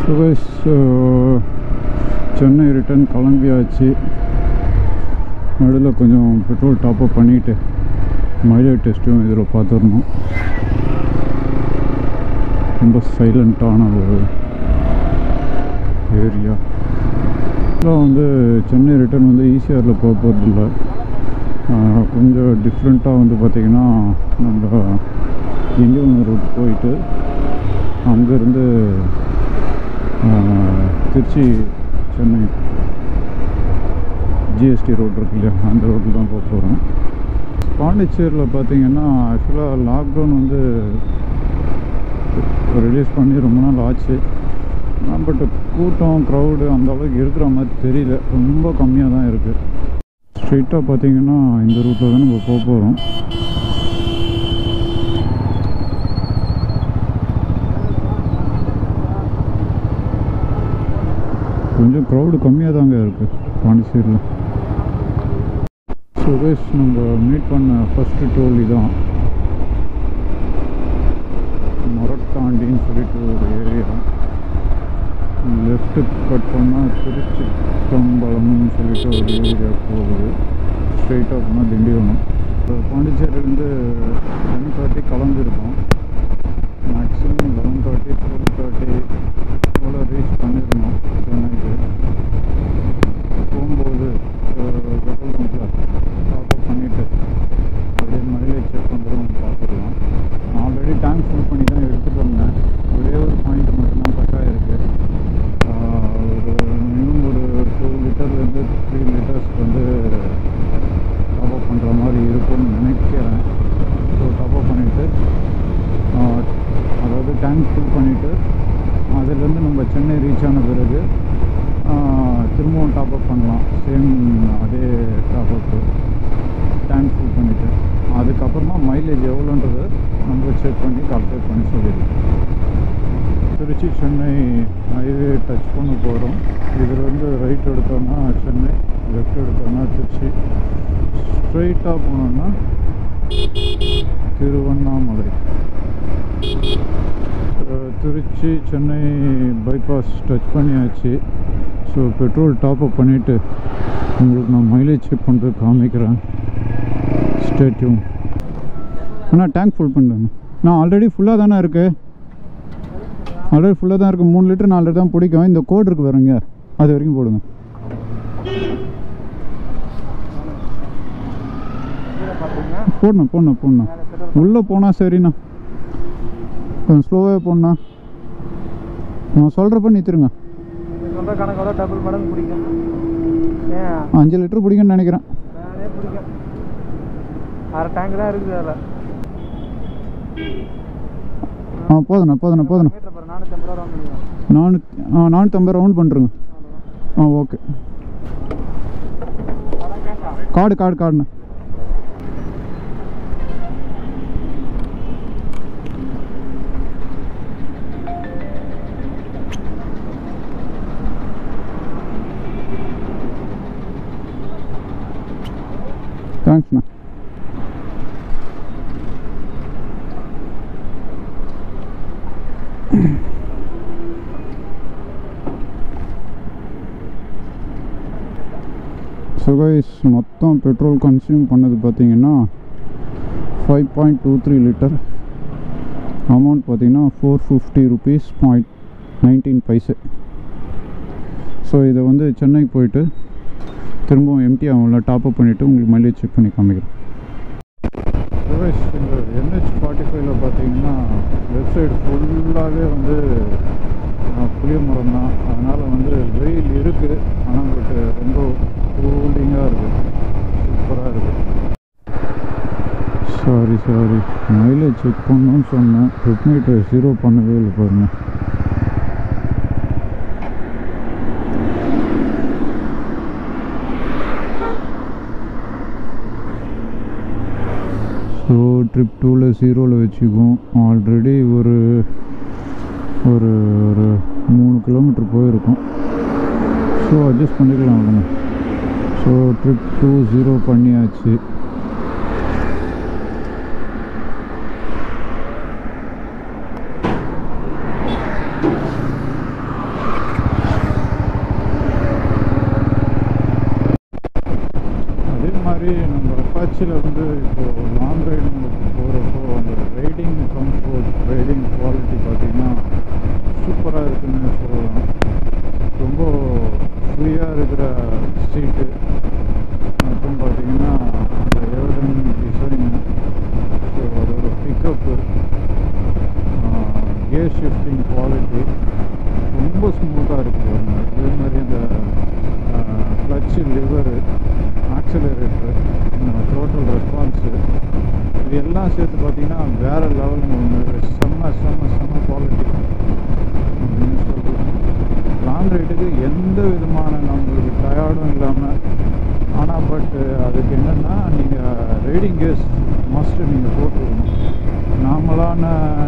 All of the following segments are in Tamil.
சுகேஷ் சென்னை ரிட்டர்ன் கிளம்பியாச்சு நடுவில் கொஞ்சம் பெட்ரோல் டாப்அப் பண்ணிவிட்டு மைலேஜ் டெஸ்ட்டும் இதில் பார்த்துடணும் ரொம்ப சைலண்ட்டான ஒரு ஏரியா இதெல்லாம் வந்து சென்னை ரிட்டர்ன் வந்து ஈசிஆரில் போக போகிறதில்ல கொஞ்சம் டிஃப்ரெண்ட்டாக வந்து பார்த்திங்கன்னா நம்ம இந்தியன் ரூட் போயிட்டு அங்கேருந்து திருச்சி சென்னை ஜிஎஸ்டி ரோடு இருக்கு இல்லையா அந்த ரோட்டில் தான் போக போகிறோம் பாண்டிச்சேரியில் பார்த்தீங்கன்னா ஆக்சுவலாக லாக்டவுன் வந்து ரிலீஸ் பண்ணி ரொம்ப நாள் ஆச்சு பட் கூட்டம் க்ரௌடு அந்த அளவுக்கு இருக்கிற மாதிரி தெரியல ரொம்ப கம்மியாக தான் இருக்குது ஸ்ட்ரெயிட்டாக பார்த்தீங்கன்னா இந்த ரூட்டில் தான் நம்ம போக போகிறோம் கொஞ்சம் க்ரௌடு கம்மியாக தாங்க இருக்குது பாண்டிச்சேரியில் சுரேஷ் நம்ம மீட் பண்ண ஃபஸ்ட்டு டோல் இதான் மொரட்டாண்டின்னு சொல்லிட்டு ஒரு ஏரியா லெஃப்ட்டு கட் பண்ணால் திருச்சி கம்பளம்னு சொல்லிட்டு ஒரு ஏரியா போகுது ஸ்ட்ரெயிட்டாக போனால் திண்டிவனம் இப்போ பாண்டிச்சேரியிலேருந்து டென் தேர்ட்டி கிளம்பிருக்கோம் maximum eleven thirty twelve thirty போல் ரீச் பண்ணிடணும் சென்னைக்கு போகும்போது பெட்ரோல் பம்பில் டாப்அப் பண்ணிவிட்டு அப்படியே மைலேஜ் செக் பண்ணுறதும் பார்த்துக்கலாம் நான் ஆல்ரெடி டேங்க் ஃபுல் பண்ணி தான் எடுத்துகிட்டு வந்தேன் ஒரே ஒரு பாயிண்ட் மட்டும்தான் கட்டாக இருக்குது ஒரு மினிமம் ஒரு டூ லிட்டர்லேருந்து த்ரீ லிட்டர்ஸ் வந்து டாப்அப் பண்ணுற மாதிரி இருக்கும்னு நினைக்கிறேன் ஸோ டாப்அப் பண்ணிவிட்டு அதாவது டேங்க் ஃபுல் பண்ணிவிட்டு அதுலேருந்து நம்ம சென்னை ரீச் ஆன பிறகு திரும்பவும் டாப்அப் பண்ணலாம் சேம் அதே டாப்அப்பு டேங்க் ஃபுல் பண்ணிவிட்டு அதுக்கப்புறமா மைலேஜ் எவ்வளோன்றது நம்ம செக் பண்ணி கால்குலேட் பண்ணி சொல்லிடுவோம் திருச்சி சென்னை ஹைவே டச் பண்ண போகிறோம் இதில் வந்து ரைட் எடுத்தோம்னா சென்னை லெஃப்ட் எடுத்தோம்னா திருச்சி ஸ்ட்ரைட்டாக போனோம்னா திருவண்ணாமலை திருச்சி சென்னை பைபாஸ் டச் பண்ணியாச்சு ஸோ பெட்ரோல் டாப்அப் பண்ணிவிட்டு உங்களுக்கு நான் மைலேஜ் செக் பண்ணுறது காமிக்கிறேன் ஸ்டேட்யூம் அண்ணா டேங்க் ஃபுல் பண்ணுறேங்க நான் ஆல்ரெடி ஃபுல்லாக தானே இருக்குது ஆல்ரெடி ஃபுல்லாக தான் இருக்குது மூணு லிட்டர் நாலு லிட்டர் தான் பிடிக்கும் இந்த கோட் இருக்குது பாருங்க அது வரைக்கும் போடுங்க போடணும் போடணும் போடணும் உள்ளே போனால் சரிண்ணா கொஞ்சம் ஸ்லோவாக போடணா நான் சொல்கிறப்ப நிறுத்துருங்க சொல்கிற கணக்கோட டபுள் மடங்கு பிடிக்கும் ஏன் அஞ்சு லிட்டர் பிடிக்கும்னு நினைக்கிறேன் நானே பிடிக்கும் அரை டேங்க் தான் இருக்குது அதில் ஆ போதுண்ணா போதுண்ணா போதுண்ணா மீட்டர் பாரு நானூற்றம்பது ரூபா வாங்கிக்கலாம் நானூற்றி ஆ நானூற்றம்பது ரவுண்ட் பண்ணுறேங்க ஆ ஓகே கார்டு கார்டு கார்டுண்ணா தேங்க்ஸ்ண்ணா சுகைஸ் மொத்தம் பெட்ரோல் கன்சியூம் பண்ணது பார்த்தீங்கன்னா five point two three litre amount பார்த்தீங்கன்னா four fifty rupees point nineteen paise so இதை வந்து சென்னைக்கு போயிட்டு திரும்பவும் எம்டி ஆகும்ல டாப்அப் பண்ணிவிட்டு உங்களுக்கு மைலேஜ் செக் பண்ணி காமிக்கிறேன் சுரேஷ் இந்த என்ஹெச் ஃபார்ட்டி ஃபைவ்ல பார்த்தீங்கன்னா லெஃப்ட் சைடு ஃபுல்லாகவே வந்து அஹ், புளிய மரம் தான் அதனால் வந்து வெயில் இருக்குது ஆனால் பட் ரொம்ப கூலிங்காக இருக்குது சூப்பராக இருக்குது சாரி சாரி மைலேஜ் செக் பண்ணணும்னு சொன்னேன் ட்ரிப் மீட்டர் ஜீரோ பண்ணவே இல்லை பாருங்கள் ஸோ ட்ரிப் டூவில் ஜீரோவில் வச்சுக்குவோம் ஆல்ரெடி ஒரு ஒரு ஒரு மூணு கிலோமீட்டர் போயிருக்கோம் ஸோ அட்ஜஸ்ட் பண்ணிக்கலாம் விடுங்க ஸோ ட்ரிப் டூ ஜீரோ பண்ணியாச்சு பீச்சில் வந்து இப்போது லாங் ரைடு உங்களுக்கு போகிறப்போ அந்த ரைடிங் கம்ஃபோர்ட் ரைடிங் குவாலிட்டி பார்த்தீங்கன்னா சூப்பராக இருக்குன்னு சொல்லலாம் ரொம்ப ஃப்ரீயாக இருக்கிற சீட்டு மற்றும் பார்த்தீங்கன்னா அந்த ஏவடன் டிசைன் ஸோ அதோட பிக்கப்பு கியர் ஷிஃப்டிங் குவாலிட்டி ரொம்ப ஸ்மூத்தாக இருக்குது பாருங்க அதே மாதிரி அந்த clutch lever accelerator total response இது எல்லாம் சேர்த்து பார்த்தீங்கன்னா வேறு லெவலுங்க ஒன்று செம்ம செம்ம செம்ம குவாலிட்டி அப்படின்னு சொல்லலாம் லாங் ரைடுக்கு எந்த விதமான நம்மளுக்கு டயர்டும் இல்லாமல் ஆனால் பட் அதுக்கு என்னென்னா நீங்கள் ரைடிங் கேஸ் மஸ்ட்டு நீங்கள் போட்டுக்கணும் நார்மலான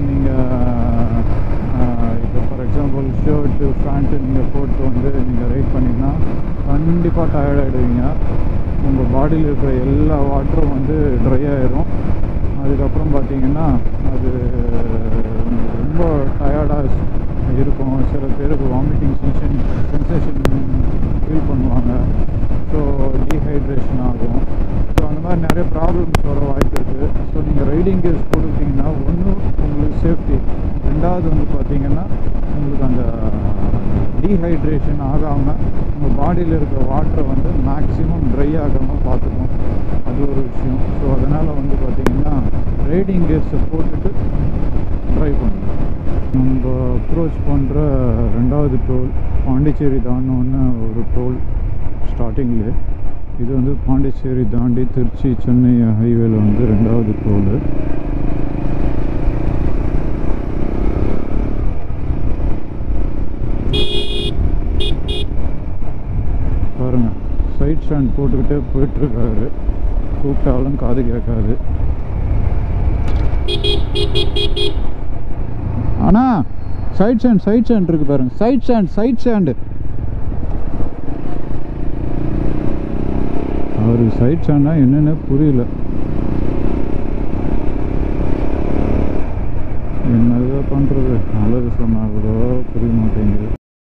நீங்கள் இப்போ ஃபார் எக்ஸாம்பிள் ஷர்ட்டு ஃபேண்ட்டு நீங்கள் போட்டு வந்து நீங்கள் ரைட் பண்ணிங்கன்னா கண்டிப்பாக டயர்ட் ஆகிடுவீங்க உங்கள் பாடியில் இருக்கிற எல்லா வாட்டரும் வந்து ட்ரை ஆயிரும் அதுக்கப்புறம் பார்த்தீங்கன்னா அது உங்களுக்கு ரொம்ப டயர்டாக இருக்கும் சில பேருக்கு வாமிட்டிங் சென்சேஷன் சென்சேஷன் ஃபீல் பண்ணுவாங்க ஸோ டீஹைட்ரேஷன் ஆகும் ஸோ அந்த மாதிரி நிறைய ப்ராப்ளம்ஸ் வர வாய்ப்பு இருக்குது ஸோ நீங்கள் ரைடிங் கேஸ் போட்டுக்கிட்டிங்கன்னா ஒன்று உங்களுக்கு சேஃப்டி ரெண்டாவது வந்து பார்த்தீங்கன்னா உங்களுக்கு அந்த டீஹைட்ரேஷன் ஆகாமல் உங்கள் பாடியில் இருக்கிற வாட்டரை வந்து மேக்ஸிமம் ட்ரை ஆகாமல் பார்த்துக்கும் அது ஒரு விஷயம் ஸோ அதனால் வந்து பார்த்தீங்கன்னா ரைடிங் கேஸை போட்டுட்டு ட்ரை பண்ணுங்க நம்ம அப்ரோச் பண்ணுற ரெண்டாவது டோல் பாண்டிச்சேரி தாண்டோன்னு ஒரு டோல் ஸ்டார்டிங்கில் இது வந்து பாண்டிச்சேரி தாண்டி திருச்சி சென்னை ஹைவேல வந்து ரெண்டாவது டோலு பாருங்க சைட் ஸ்டாண்ட் போட்டுக்கிட்டே போயிட்டுருக்காரு கூப்பிட்டாலும் காது கேட்காது அண்ணா சைட் ஸ்டாண்ட் சைட் ஸ்டாண்ட் இருக்கு பாருங்க சைட் ஸ்டாண்ட் சைட் ஸ்டாண்டு அவருக்கு சைட் ஸ்டாண்டா என்னன்னு புரியல என்னதான் பண்ணுறது நல்லது சொன்னால் கூட புரிய மாட்டேங்குது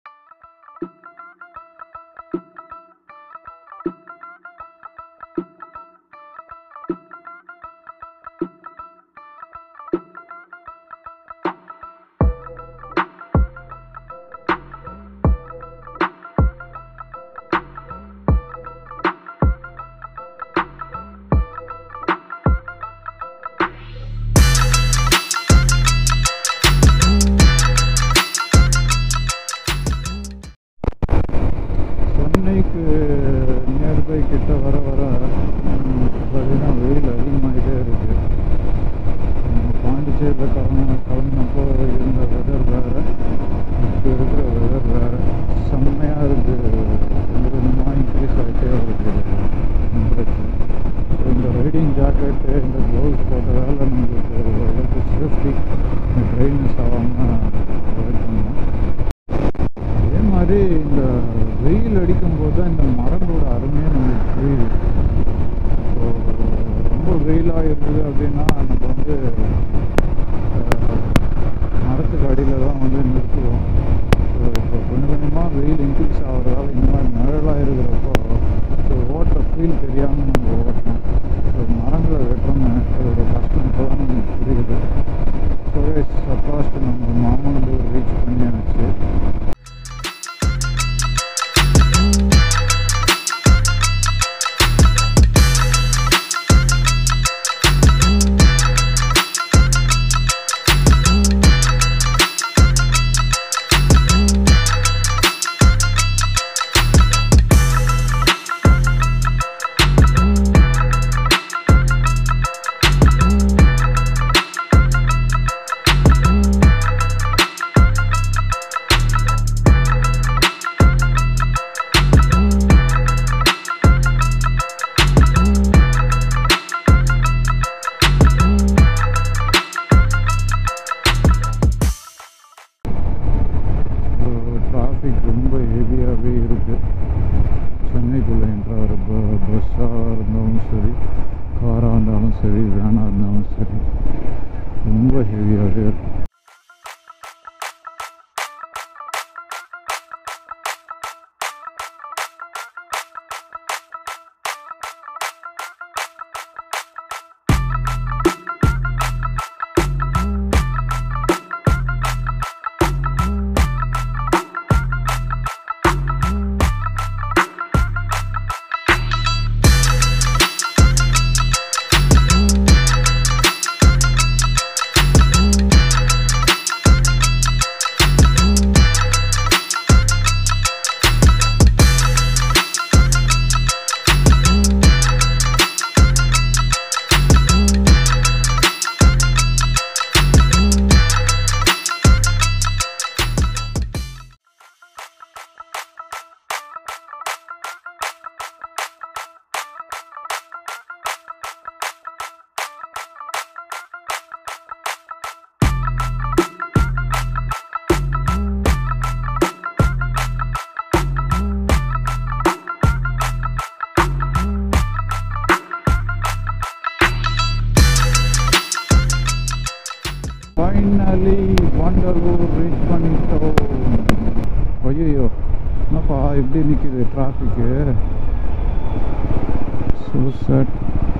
சென்னைக்கு நியர்பை கிட்ட வர வர நமக்கு பார்த்தீங்கன்னா வெயில் அதிகமாகிட்டே இருக்குது நம்ம பாண்டிச்சேரியில் கிளம்ப கிளம்பினப்போ இருந்த வெதர் வேறு இப்போ இருக்கிற வெதர் வேறு செம்மையாக இருக்குது கொஞ்சம் கொஞ்சமாக இன்க்ரீஸ் ஆகிட்டே இருக்குது டெம்பரேச்சர் ஸோ இந்த ரைடிங் ஜாக்கெட்டு இந்த க்ளவுஸ் போட்டதால் நம்மளுக்கு ஓரளவுக்கு சேஃப்டி ட்ரைனஸ் ஆகாமல் அவாய்ட் பண்ணலாம் அதே மாதிரி இந்த வெயில் அடிக்கும்போது தான் இந்த மரங்களோட அருமையே நம்மளுக்கு புரியுது ஸோ ரொம்ப வெயிலாக இருக்குது அப்படின்னா நம்ம வந்து அஹ், மரத்துக்கு அடியில் தான் வந்து நிறுத்துவோம் ஸோ இப்போ கொஞ்சம் கொஞ்சமாக வெயில் இன்க்ரீஸ் ஆகிறதால இந்த மாதிரி நிழலாக இருக்கிறப்போ ஸோ ஓட்டுற ஃபீல் தெரியாமல் நம்ம ஓட்டணும் ஸோ மரங்களை வெட்டணும்னு அதோட கஷ்டம் இப்போ தான் நமக்கு புரியுது சுரேஷ் சப்பாஸ்ட் நம்ம மாமல்லூர் ரீச் பண்ணியாச்சு டிராஃபிக் ரொம்ப ஹெவியாகவே இருக்குது சென்னைக்குள்ளே என்ட்ராகிற ப பஸ்ஸாக இருந்தாலும் சரி காராக இருந்தாலும் சரி வேனாக இருந்தாலும் சரி ரொம்ப ஹெவியாகவே இருக்கு ஃபைனலி வண்டலூர் ரீச் பண்ணிட்டோம் ஐயோ என்னப்பா எப்படி நிற்கிது traffic so sad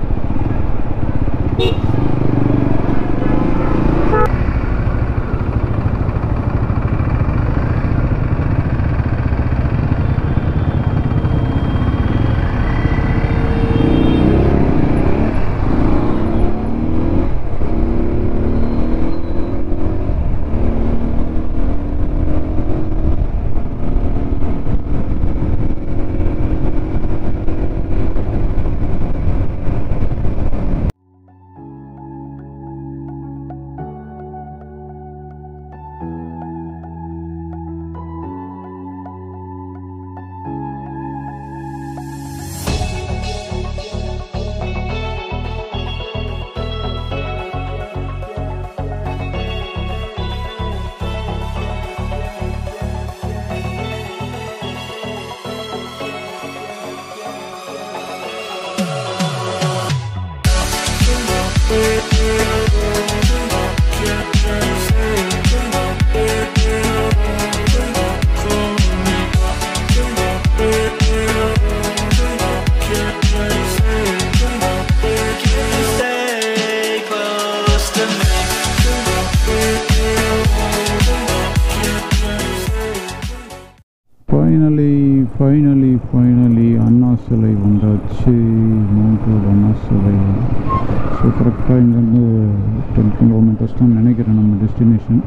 Stay close to me. Finally finally finally Anna சிலை வந்தாச்சு மவுண்ட் ரோடு அண்ணா சிலை ஸோ கரெக்டாக இங்கேருந்து டென் கிலோமீட்டர்ஸ் தான் நினைக்கிறேன் நம்ம டெஸ்டினேஷன்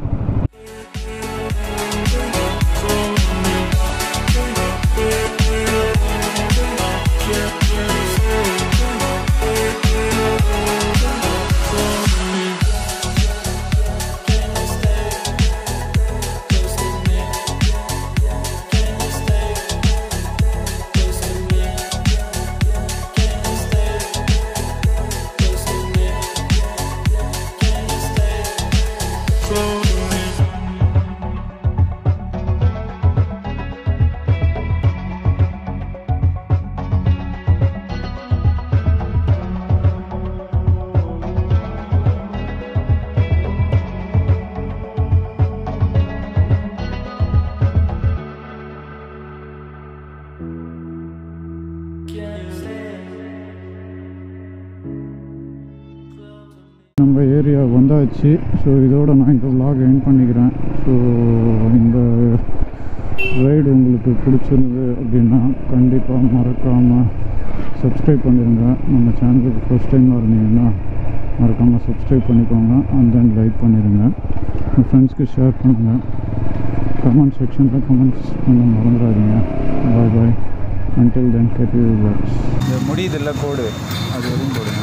நம்ம ஏரியா வந்தாச்சு ஸோ இதோட நான் இந்த vlog எண்ட் பண்ணிக்கிறேன் ஸோ இந்த ரைடு உங்களுக்கு பிடிச்சிருந்தது அப்படின்னா கண்டிப்பாக மறக்காமல் சப்ஸ்கிரைப் பண்ணிடுங்க நம்ம சேனலுக்கு ஃபஸ்ட் டைம் இருந்தீங்கன்னா மறக்காமல் சப்ஸ்கிரைப் பண்ணிக்கோங்க அண்ட் தென் லைக் பண்ணிடுங்க உங்கள் ஃப்ரெண்ட்ஸ்க்கு ஷேர் பண்ணுங்கள் கமெண்ட் செக்ஷனில் கமெண்ட்ஸ் பண்ண மறந்துடாதீங்க bye bye until then get you box இந்த முடியுது இல்லை கோடு அது வரையும் போடுங்க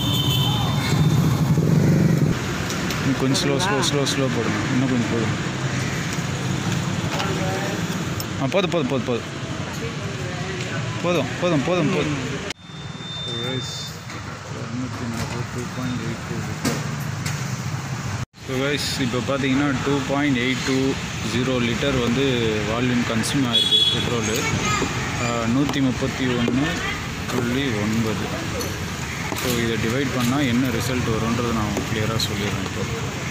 இன்னும் கொஞ்சம் ஸ்லோ ஸ்லோ ஸ்லோ ஸ்லோ போடுங்க இன்னும் கொஞ்சம் போடுங்க ஆ போதும் போதும் போதும் போதும் போதும் போதும் போதும் போதும் ஸோ கைஸ் இப்போ பார்த்தீங்கன்னா two point eight two zero litre வந்து வால்யூம் கன்சியூம் ஆகிருக்கு பெட்ரோலு நூற்றி முப்பத்தி ஒன்று புள்ளி ஒன்பது ஸோ இதை டிவைட் பண்ணால் என்ன ரிசல்ட் வரும்ன்றதை நான் கிளியராக சொல்லிடுறேன் இப்போ